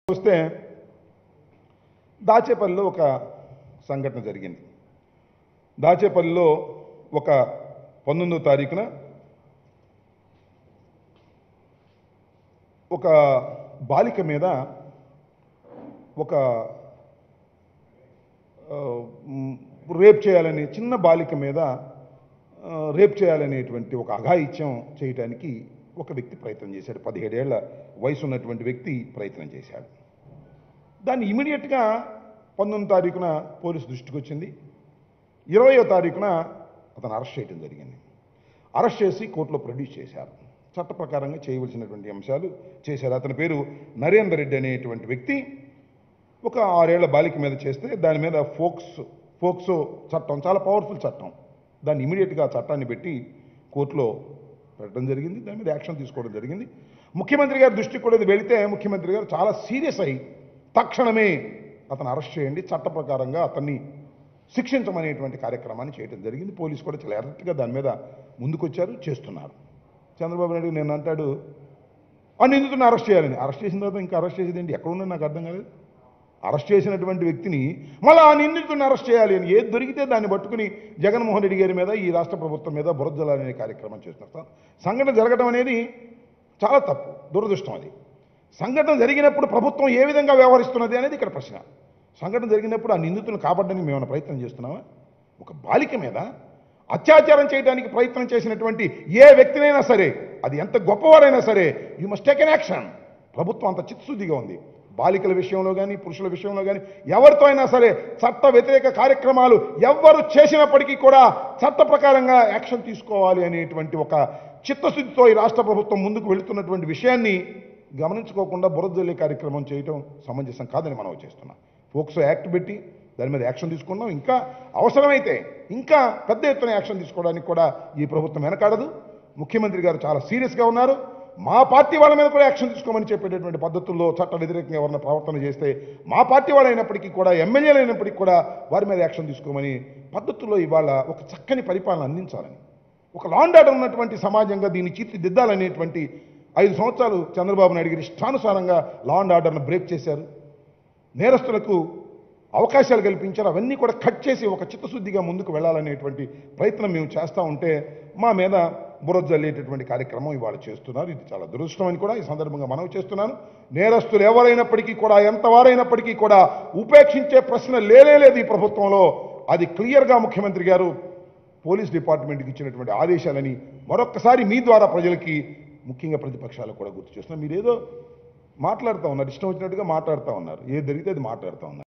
వస్తే దాచేపల్లిలో ఒక సంఘటన జరిగింది దాచేపల్లిలో ఒక పంతొమ్మిదో తారీఖున ఒక బాలిక మీద ఒక ఆ, మ్, రేప్ చేయాలని చిన్న బాలిక మీద ఆ, రేప్ చేయాలనేటువంటి ఒక అఘాయిత్యం చేయడానికి ఒక వ్యక్తి ప్రయత్నం చేశాడు పదిహేడేళ్ల వయసు ఉన్నటువంటి వ్యక్తి ప్రయత్నం చేశాడు దాన్ని ఇమీడియట్గా పంతొమ్మిది తారీఖున పోలీసు దృష్టికి వచ్చింది ఇరవయో తారీఖున అతను అరెస్ట్ చేయడం జరిగింది అరెస్ట్ చేసి కోర్టులో ప్రొడ్యూస్ చేశారు చట్ట ప్రకారంగా చేయవలసినటువంటి అంశాలు చేశారు అతని పేరు నరేందర్ రెడ్డి అనేటువంటి వ్యక్తి ఒక ఆరేళ్ల బాలిక మీద చేస్తే దాని మీద ఫోక్స్ ఫోక్సో చట్టం చాలా పవర్ఫుల్ చట్టం దాన్ని ఇమీడియట్గా ఆ చట్టాన్ని పెట్టి కోర్టులో పెట్టడం జరిగింది దాని మీద యాక్షన్ తీసుకోవడం జరిగింది ముఖ్యమంత్రి గారి దృష్టికి కూడా ఇది వెళితే ముఖ్యమంత్రి గారు చాలా సీరియస్ అయ్యి తక్షణమే అతను అరెస్ట్ చేయండి చట్ట ప్రకారంగా అతన్ని శిక్షించమనేటువంటి కార్యక్రమాన్ని చేయడం జరిగింది పోలీసు కూడా చాలా ఎర్రట్గా దాని మీద ముందుకొచ్చారు చేస్తున్నారు చంద్రబాబు నాయుడు నేను అంటాడు ఆ నిందితుడిని అరెస్ట్ చేయాలని అరెస్ట్ చేసిన తర్వాత ఇంకా అరెస్ట్ చేసేది ఏంటి ఎక్కడ ఉన్నది నాకు అర్థం కాలేదు అరెస్ట్ చేసినటువంటి వ్యక్తిని మళ్ళీ ఆ నిందితుడిని అరెస్ట్ చేయాలి అని ఏది దొరికితే దాన్ని పట్టుకుని జగన్మోహన్ రెడ్డి గారి మీద ఈ రాష్ట్ర ప్రభుత్వం మీద బురదలాలనే కార్యక్రమం చేస్తున్నారు సంఘటన జరగడం అనేది చాలా తప్పు దురదృష్టం అది సంఘటన జరిగినప్పుడు ప్రభుత్వం ఏ విధంగా వ్యవహరిస్తున్నది అనేది ఇక్కడ ప్రశ్న సంఘటన జరిగినప్పుడు ఆ నిందితులను కాపాడడానికి మేము ఏమైనా ప్రయత్నం చేస్తున్నామా ఒక బాలిక మీద అత్యాచారం చేయడానికి ప్రయత్నం చేసినటువంటి ఏ వ్యక్తినైనా సరే అది ఎంత గొప్పవారైనా సరే you must take an action ప్రభుత్వం అంత చిత్తశుద్ధిగా ఉంది బాలికల విషయంలో కానీ పురుషుల విషయంలో కానీ ఎవరితో అయినా సరే చట్ట వ్యతిరేక కార్యక్రమాలు ఎవ్వరు చేసినప్పటికీ కూడా చట్ట ప్రకారంగా యాక్షన్ తీసుకోవాలి అనేటువంటి ఒక చిత్తశుద్ధితో ఈ రాష్ట్ర ప్రభుత్వం ముందుకు వెళుతున్నటువంటి విషయాన్ని గమనించుకోకుండా బురద జల్లే కార్యక్రమం చేయటం సమంజసం కాదని మనం చేస్తున్నాం ఫోక్సో యాక్ట్ పెట్టి దాని మీద యాక్షన్ తీసుకున్నాం ఇంకా అవసరమైతే ఇంకా పెద్ద ఎత్తున యాక్షన్ తీసుకోవడానికి కూడా ఈ ప్రభుత్వం వెనకాడదు ముఖ్యమంత్రి గారు చాలా సీరియస్గా ఉన్నారు మా పార్టీ వాళ్ళ మీద కూడా యాక్షన్ తీసుకోమని చెప్పేటటువంటి పద్ధతుల్లో చట్ట వ్యతిరేకంగా ఎవరైనా ప్రవర్తన చేస్తే మా పార్టీ వాళ్ళు అయినప్పటికీ కూడా ఎమ్మెల్యేలు అయినప్పటికీ కూడా వారి మీద యాక్షన్ తీసుకోమని పద్ధతుల్లో ఇవాళ ఒక చక్కని పరిపాలన అందించాలని ఒక లాండ్ ఆర్డర్ ఉన్నటువంటి సమాజంగా దీన్ని తీర్చిదిద్దాలనేటువంటి ఐదు సంవత్సరాలు చంద్రబాబు నాయుడు గారి ఇష్టానుసారంగా లా అండ్ ఆర్డర్ను బ్రేక్ చేశారు నేరస్తులకు అవకాశాలు కల్పించారు అవన్నీ కూడా కట్ చేసి ఒక చిత్తశుద్ధిగా ముందుకు వెళ్ళాలనేటువంటి ప్రయత్నం మేము చేస్తూ ఉంటే మా మీద బురద జల్లేటటువంటి కార్యక్రమం ఇవాళ చేస్తున్నారు ఇది చాలా దురదృష్టం అని కూడా ఈ సందర్భంగా మనవి చేస్తున్నాను నేరస్తులు ఎవరైనప్పటికీ కూడా ఎంతవారైనప్పటికీ కూడా ఉపేక్షించే ప్రశ్న లేనే లేదు ఈ ప్రభుత్వంలో అది క్లియర్గా ముఖ్యమంత్రి గారు పోలీస్ డిపార్ట్మెంట్కి ఇచ్చినటువంటి ఆదేశాలని మరొక్కసారి మీ ద్వారా ప్రజలకి ముఖ్యంగా ప్రతిపక్షాలకు కూడా గుర్తు చేస్తున్నారు మీరేదో మాట్లాడుతూ ఉన్నారు ఇష్టం వచ్చినట్టుగా మాట్లాడుతూ ఉన్నారు ఏది జరిగితే అది మాట్లాడుతూ ఉన్నారు